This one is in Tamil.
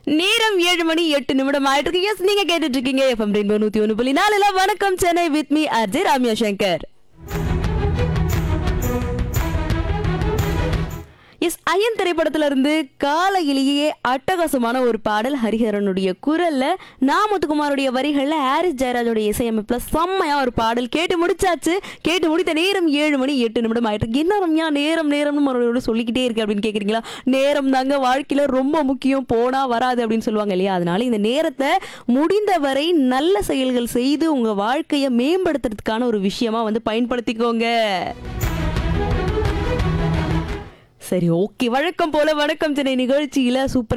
நேரம் ஏழு மணி எட்டு நிமிடம் ஆயிட்டு இருக்கு எஸ் நீங்க கேட்டுட்டு இருக்கீங்க எஃப்எம் ரெயின்போ நூத்தி ஒன்று புள்ளி நாலுல வணக்கம் Chennai with me Ajay Ramya Shankar yes Ayan திரைப்படத்துல இருந்து காலையிலேயே அட்டகாசமான ஒரு பாடல் ஹரிஹரனுடைய குரல்ல நாமத்துக்குமாருடைய வரிகள்ல ஹாரிஸ் ஜெயராஜோடைய இசையமைப்புல செம்மையா ஒரு பாடல் கேட்டு முடிச்சாச்சு கேட்டு முடித்த நேரம் ஏழு மணி எட்டு நிமிடம் ஆயிட்டு இருக்கு. என்ன ரம்யா நேரம் நேரம்னு மறுபடியும் சொல்லிக்கிட்டே இருக்கு அப்படின்னு கேக்குறீங்களா நேரம் தாங்க வாழ்க்கையில ரொம்ப முக்கியம் போனா வராது அப்படின்னு சொல்லுவாங்க இல்லையா அதனால இந்த நேரத்தை முடிந்தவரை நல்ல செயல்கள் செய்து உங்க வாழ்க்கையை மேம்படுத்துறதுக்கான ஒரு விஷயமா வந்து பயன்படுத்திக்கோங்க சரி ஓகே வழக்கம் போல வணக்கம் சென்னை நிகழ்ச்சியில சூப்பரா